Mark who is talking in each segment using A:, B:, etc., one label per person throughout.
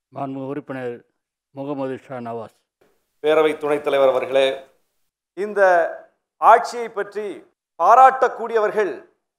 A: மாண்பு உறுப்பினர் முகமது ஷா நவாஸ்
B: பேரவை துணைத் தலைவர் அவர்களே இந்த ஆட்சியை பற்றி பாராட்டக்கூடியவர்கள்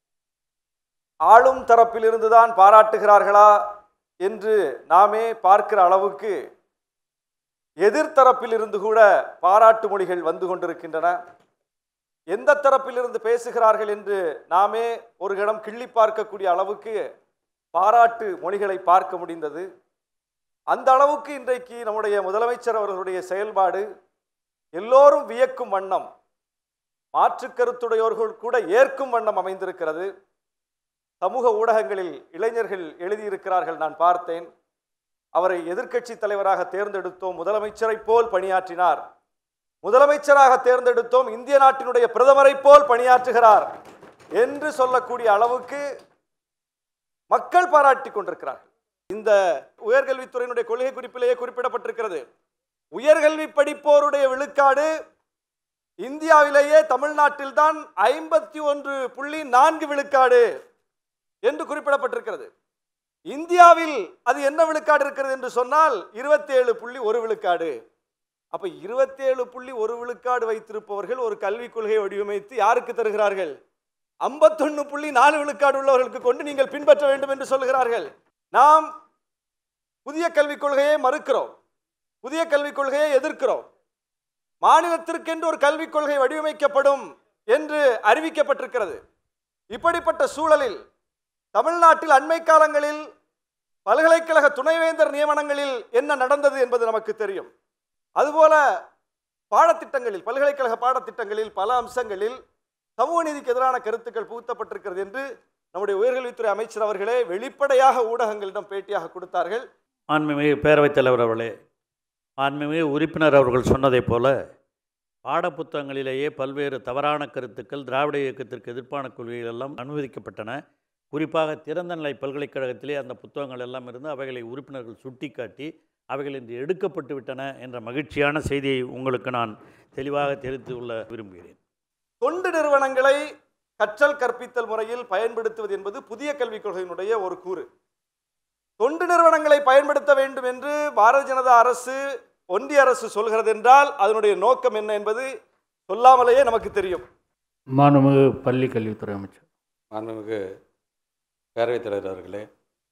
B: ஆளும் தரப்பிலிருந்துதான் பாராட்டுகிறார்களா என்று நாமே பார்க்கிற அளவுக்கு எதிர்த்தரப்பிலிருந்து கூட பாராட்டு மொழிகள் வந்து கொண்டிருக்கின்றன எந்த தரப்பிலிருந்து பேசுகிறார்கள் என்று நாமே ஒரு கணம் கிள்ளி பார்க்கக்கூடிய அளவுக்கு பாராட்டு மொழிகளை பார்க்க முடிந்தது அந்த அளவுக்கு இன்றைக்கு நம்முடைய முதலமைச்சர் அவர்களுடைய செயல்பாடு எல்லோரும் வியக்கும் வண்ணம் மாற்று கருத்துடையோர்கள் கூட ஏற்கும் வண்ணம் அமைந்திருக்கிறது சமூக ஊடகங்களில் இளைஞர்கள் எழுதியிருக்கிறார்கள் நான் பார்த்தேன் அவரை எதிர்க்கட்சி தலைவராக தேர்ந்தெடுத்தோம் முதலமைச்சரை போல் பணியாற்றினார் முதலமைச்சராக தேர்ந்தெடுத்தோம் இந்திய நாட்டினுடைய பிரதமரை போல் பணியாற்றுகிறார் என்று சொல்லக்கூடிய அளவுக்கு மக்கள் பாராட்டி கொண்டிருக்கிறார்கள் இந்த உயர்கல்வித்துறையினுடைய கொள்கை குறிப்பிலேயே குறிப்பிடப்பட்டிருக்கிறது உயர்கல்வி படிப்போருடைய விழுக்காடு இந்தியாவிலேயே தமிழ்நாட்டில்தான் ஐம்பத்தி ஒன்று புள்ளி நான்கு விழுக்காடு என்று குறிப்பிடப்பட்டிருக்கிறது இந்தியாவில் அது என்ன விழுக்காடு இருக்கிறது என்று சொன்னால் இருபத்தேழு புள்ளி ஒரு விழுக்காடு அப்ப இருபத்தேழு புள்ளி ஒரு விழுக்காடு வைத்திருப்பவர்கள் ஒரு கல்விக் கொள்கையை வடிவமைத்து யாருக்கு தருகிறார்கள் ஐம்பத்தொன்னு புள்ளி நாலு விழுக்காடு உள்ளவர்களுக்கு கொண்டு நீங்கள் பின்பற்ற வேண்டும் என்று சொல்கிறார்கள் நாம் புதிய கல்விக் கொள்கையை மறுக்கிறோம் புதிய கல்விக் கொள்கையை எதிர்க்கிறோம் மாநிலத்திற்கென்று ஒரு கல்விக் கொள்கை வடிவமைக்கப்படும் என்று அறிவிக்கப்பட்டிருக்கிறது இப்படிப்பட்ட சூழலில் தமிழ்நாட்டில் அண்மை காலங்களில் பல்கலைக்கழக துணைவேந்தர் நியமனங்களில் என்ன நடந்தது என்பது நமக்கு தெரியும் அதுபோல பாடத்திட்டங்களில் பல்கலைக்கழக பாடத்திட்டங்களில் பல அம்சங்களில் சமூக நீதிக்கு எதிரான கருத்துக்கள் புகுத்தப்பட்டிருக்கிறது என்று நம்முடைய உயர்கல்வித்துறை அமைச்சர் அவர்களே வெளிப்படையாக ஊடகங்களிடம் பேட்டியாக கொடுத்தார்கள்
A: மாண்புமிகு பேரவைத் தலைவர் அவர்களே மாண்புமிகு உறுப்பினர் அவர்கள் சொன்னதைப் போல பாடப்புத்தகங்களிலேயே பல்வேறு தவறான கருத்துக்கள் திராவிட இயக்கத்திற்கு எதிர்ப்பான கொள்கைகள் எல்லாம் அனுமதிக்கப்பட்டன குறிப்பாக திறந்த நிலை பல்கலைக்கழகத்திலே அந்த புத்தகங்கள் எல்லாம் இருந்து அவைகளை உறுப்பினர்கள் சுட்டிக்காட்டி அவைகள் இன்று எடுக்கப்பட்டு விட்டன என்ற மகிழ்ச்சியான செய்தியை உங்களுக்கு நான் தெளிவாக தெரிவித்து கொள்ள விரும்புகிறேன்
B: தொண்டு நிறுவனங்களை கற்றல் கற்பித்தல் முறையில் பயன்படுத்துவது என்பது புதிய கல்விக் கொள்கையினுடைய ஒரு கூறு தொண்டு நிறுவனங்களை பயன்படுத்த வேண்டும் என்று பாரதிய ஜனதா அரசு ஒன்றிய அரசு சொல்கிறது என்றால் அதனுடைய நோக்கம் என்ன என்பது சொல்லாமலேயே நமக்கு தெரியும்
A: மாண்புமிகு பள்ளி கல்வித்துறை அமைச்சர்
C: மாண்புமிகு பேரவைத் தலைவர் அவர்களே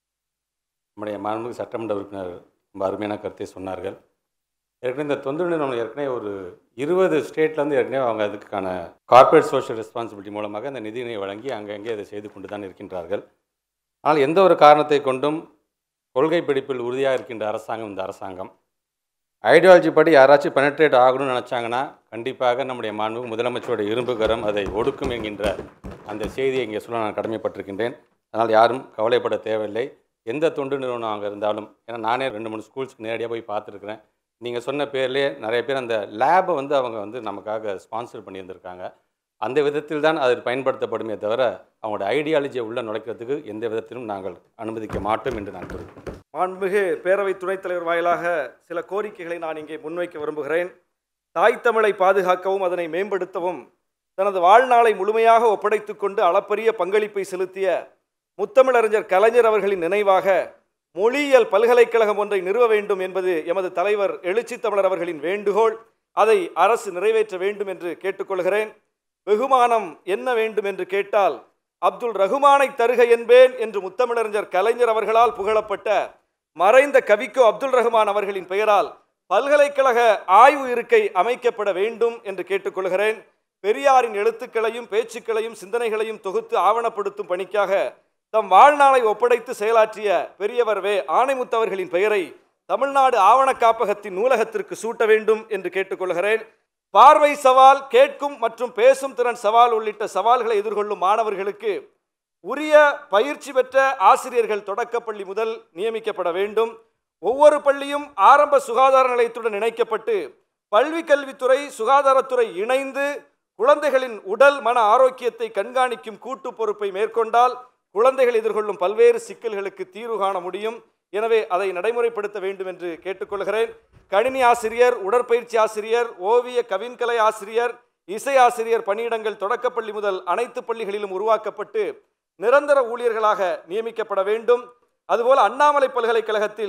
C: நம்முடைய மாண்புமிகு சட்டமன்ற உறுப்பினர் ரொம்ப அருமையான கருத்தை சொன்னார்கள் ஏற்கனவே இந்த தொண்டு நிறுவனம் ஏற்கனவே ஒரு இருபது ஸ்டேட்லேருந்து ஏற்கனவே அவங்க அதுக்கான கார்ப்பரேட் சோஷியல் ரெஸ்பான்சிபிலிட்டி மூலமாக அந்த நிதியினை வழங்கி அங்கங்கே அதை செய்து கொண்டு தான் இருக்கின்றார்கள் ஆனால் எந்த ஒரு காரணத்தை கொண்டும் கொள்கை பிடிப்பில் உறுதியாக இருக்கின்ற அரசாங்கம் இந்த அரசாங்கம் ஐடியாலஜி படி யாராச்சும் பெனட்ரேட் ஆகணும்னு நினச்சாங்கன்னா கண்டிப்பாக நம்முடைய மாண்பு முதலமைச்சருடைய இரும்புகரம் அதை ஒடுக்கும் என்கின்ற அந்த செய்தியை இங்கே சொல்ல நான் கடமைப்பட்டிருக்கின்றேன் அதனால் யாரும் கவலைப்பட தேவையில்லை எந்த தொண்டு நிறுவனம் அங்கே இருந்தாலும் ஏன்னா நானே ரெண்டு மூணு ஸ்கூல்ஸ்க்கு நேரடியாக போய் பார்த்துருக்குறேன் நீங்கள் சொன்ன பேர்லேயே நிறைய பேர் அந்த லேபை வந்து அவங்க வந்து நமக்காக ஸ்பான்சர் பண்ணியிருந்திருக்காங்க அந்த விதத்தில் தான் அது பயன்படுத்தப்படுமே தவிர அவங்களோட ஐடியாலஜியை உள்ள நுழைக்கிறதுக்கு எந்த விதத்திலும் நாங்கள் அனுமதிக்க மாட்டோம் என்று நான் கூறுகிறேன்
B: மாண்புமிகு பேரவை துணைத் தலைவர் வாயிலாக சில கோரிக்கைகளை நான் இங்கே முன்வைக்க விரும்புகிறேன் தாய் தமிழை பாதுகாக்கவும் அதனை மேம்படுத்தவும் தனது வாழ்நாளை முழுமையாக ஒப்படைத்துக் கொண்டு அளப்பரிய பங்களிப்பை செலுத்திய முத்தமிழறிஞர் கலைஞர் அவர்களின் நினைவாக மொழியியல் பல்கலைக்கழகம் ஒன்றை நிறுவ வேண்டும் என்பது எமது தலைவர் எழுச்சி தமிழர் அவர்களின் வேண்டுகோள் அதை அரசு நிறைவேற்ற வேண்டும் என்று கேட்டுக்கொள்கிறேன் வெகுமானம் என்ன வேண்டும் என்று கேட்டால் அப்துல் ரகுமானை தருக என்பேன் என்று முத்தமிழறிஞர் கலைஞர் அவர்களால் புகழப்பட்ட மறைந்த கவிக்கோ அப்துல் ரஹ்மான் அவர்களின் பெயரால் பல்கலைக்கழக ஆய்வு இருக்கை அமைக்கப்பட வேண்டும் என்று கேட்டுக்கொள்கிறேன் பெரியாரின் எழுத்துக்களையும் பேச்சுக்களையும் சிந்தனைகளையும் தொகுத்து ஆவணப்படுத்தும் பணிக்காக தம் வாழ்நாளை ஒப்படைத்து செயலாற்றிய பெரியவர் வே ஆணைமுத்து அவர்களின் பெயரை தமிழ்நாடு ஆவண காப்பகத்தின் நூலகத்திற்கு சூட்ட வேண்டும் என்று கேட்டுக்கொள்கிறேன் பார்வை சவால் கேட்கும் மற்றும் பேசும் திறன் சவால் உள்ளிட்ட சவால்களை எதிர்கொள்ளும் மாணவர்களுக்கு உரிய பயிற்சி பெற்ற ஆசிரியர்கள் தொடக்கப்பள்ளி முதல் நியமிக்கப்பட வேண்டும் ஒவ்வொரு பள்ளியும் ஆரம்ப சுகாதார நிலையத்துடன் இணைக்கப்பட்டு பல்வி கல்வித்துறை சுகாதாரத்துறை இணைந்து குழந்தைகளின் உடல் மன ஆரோக்கியத்தை கண்காணிக்கும் கூட்டு பொறுப்பை மேற்கொண்டால் குழந்தைகள் எதிர்கொள்ளும் பல்வேறு சிக்கல்களுக்கு தீர்வு காண முடியும் எனவே அதை நடைமுறைப்படுத்த வேண்டும் என்று கேட்டுக்கொள்கிறேன் கணினி ஆசிரியர் உடற்பயிற்சி ஆசிரியர் ஓவிய கவின்கலை ஆசிரியர் இசை ஆசிரியர் பணியிடங்கள் தொடக்கப்பள்ளி முதல் அனைத்து பள்ளிகளிலும் உருவாக்கப்பட்டு நிரந்தர ஊழியர்களாக நியமிக்கப்பட வேண்டும் அதுபோல அண்ணாமலை பல்கலைக்கழகத்தில்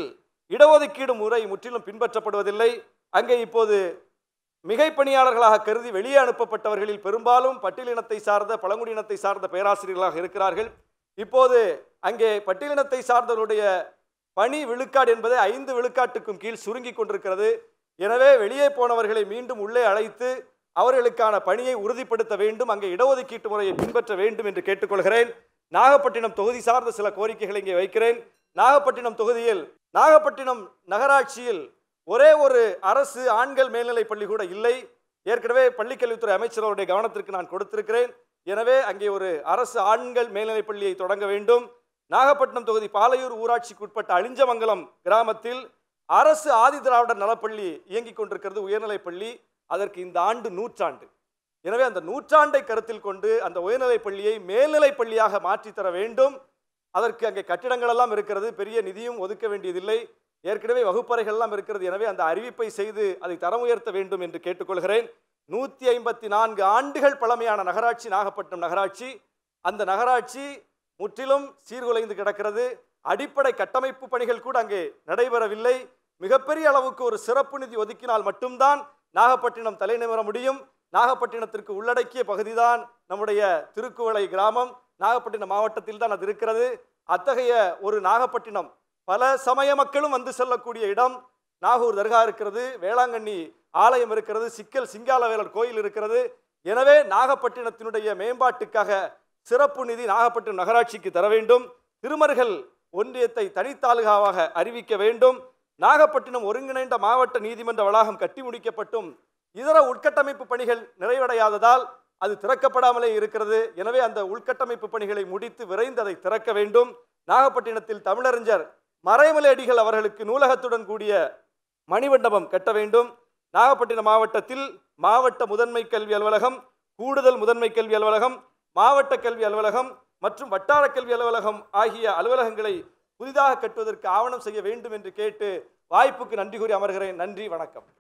B: இடஒதுக்கீடு முறை முற்றிலும் பின்பற்றப்படுவதில்லை அங்கே இப்போது மிகை பணியாளர்களாக கருதி வெளியே அனுப்பப்பட்டவர்களில் பெரும்பாலும் பட்டியலினத்தை சார்ந்த பழங்குடியினத்தை சார்ந்த பேராசிரியர்களாக இருக்கிறார்கள் இப்போது அங்கே பட்டியலினத்தை சார்ந்தவருடைய பணி விழுக்காடு என்பது ஐந்து விழுக்காட்டுக்கும் கீழ் சுருங்கி கொண்டிருக்கிறது எனவே வெளியே போனவர்களை மீண்டும் உள்ளே அழைத்து அவர்களுக்கான பணியை உறுதிப்படுத்த வேண்டும் அங்கே இடஒதுக்கீட்டு முறையை பின்பற்ற வேண்டும் என்று கேட்டுக்கொள்கிறேன் நாகப்பட்டினம் தொகுதி சார்ந்த சில கோரிக்கைகளை இங்கே வைக்கிறேன் நாகப்பட்டினம் தொகுதியில் நாகப்பட்டினம் நகராட்சியில் ஒரே ஒரு அரசு ஆண்கள் மேல்நிலைப் பள்ளி கூட இல்லை ஏற்கனவே பள்ளிக்கல்வித்துறை அமைச்சர் அவருடைய கவனத்திற்கு நான் கொடுத்திருக்கிறேன் எனவே அங்கே ஒரு அரசு ஆண்கள் மேல்நிலைப் பள்ளியை தொடங்க வேண்டும் நாகப்பட்டினம் தொகுதி பாலையூர் ஊராட்சிக்கு உட்பட்ட அழிஞ்சமங்கலம் கிராமத்தில் அரசு ஆதி திராவிடர் நலப்பள்ளி இயங்கிக் கொண்டிருக்கிறது உயர்நிலைப் பள்ளி அதற்கு இந்த ஆண்டு நூற்றாண்டு எனவே அந்த நூற்றாண்டை கருத்தில் கொண்டு அந்த உயர்நிலைப் பள்ளியை மேல்நிலைப் பள்ளியாக மாற்றித் தர வேண்டும் அதற்கு அங்கே கட்டிடங்கள் எல்லாம் இருக்கிறது பெரிய நிதியும் ஒதுக்க வேண்டியதில்லை ஏற்கனவே வகுப்பறைகள் எல்லாம் இருக்கிறது எனவே அந்த அறிவிப்பை செய்து அதை தரம் உயர்த்த வேண்டும் என்று கேட்டுக்கொள்கிறேன் நூற்றி ஐம்பத்தி நான்கு ஆண்டுகள் பழமையான நகராட்சி நாகப்பட்டினம் நகராட்சி அந்த நகராட்சி முற்றிலும் சீர்குலைந்து கிடக்கிறது அடிப்படை கட்டமைப்பு பணிகள் கூட அங்கே நடைபெறவில்லை மிகப்பெரிய அளவுக்கு ஒரு சிறப்பு நிதி ஒதுக்கினால் மட்டும்தான் நாகப்பட்டினம் தலைநிமிர முடியும் நாகப்பட்டினத்திற்கு உள்ளடக்கிய பகுதிதான் நம்முடைய திருக்குவளை கிராமம் நாகப்பட்டினம் மாவட்டத்தில் தான் அது இருக்கிறது அத்தகைய ஒரு நாகப்பட்டினம் பல சமய மக்களும் வந்து செல்லக்கூடிய இடம் நாகூர் தர்கா இருக்கிறது வேளாங்கண்ணி ஆலயம் இருக்கிறது சிக்கல் சிங்காலவேலர் கோயில் இருக்கிறது எனவே நாகப்பட்டினத்தினுடைய மேம்பாட்டுக்காக சிறப்பு நிதி நாகப்பட்டினம் நகராட்சிக்கு தர வேண்டும் திருமருகல் ஒன்றியத்தை தனித்தாலுகாவாக அறிவிக்க வேண்டும் நாகப்பட்டினம் ஒருங்கிணைந்த மாவட்ட நீதிமன்ற வளாகம் கட்டி முடிக்கப்பட்டும் இதர உட்கட்டமைப்பு பணிகள் நிறைவடையாததால் அது திறக்கப்படாமலே இருக்கிறது எனவே அந்த உள்கட்டமைப்பு பணிகளை முடித்து விரைந்து அதை திறக்க வேண்டும் நாகப்பட்டினத்தில் தமிழறிஞர் மறைமலை அடிகள் அவர்களுக்கு நூலகத்துடன் கூடிய மணிமண்டபம் கட்ட வேண்டும் நாகப்பட்டினம் மாவட்டத்தில் மாவட்ட முதன்மை கல்வி அலுவலகம் கூடுதல் முதன்மை கல்வி அலுவலகம் மாவட்ட கல்வி அலுவலகம் மற்றும் வட்டார கல்வி அலுவலகம் ஆகிய அலுவலகங்களை புதிதாக கட்டுவதற்கு ஆவணம் செய்ய வேண்டும் என்று கேட்டு வாய்ப்புக்கு நன்றி கூறி அமர்கிறேன் நன்றி வணக்கம்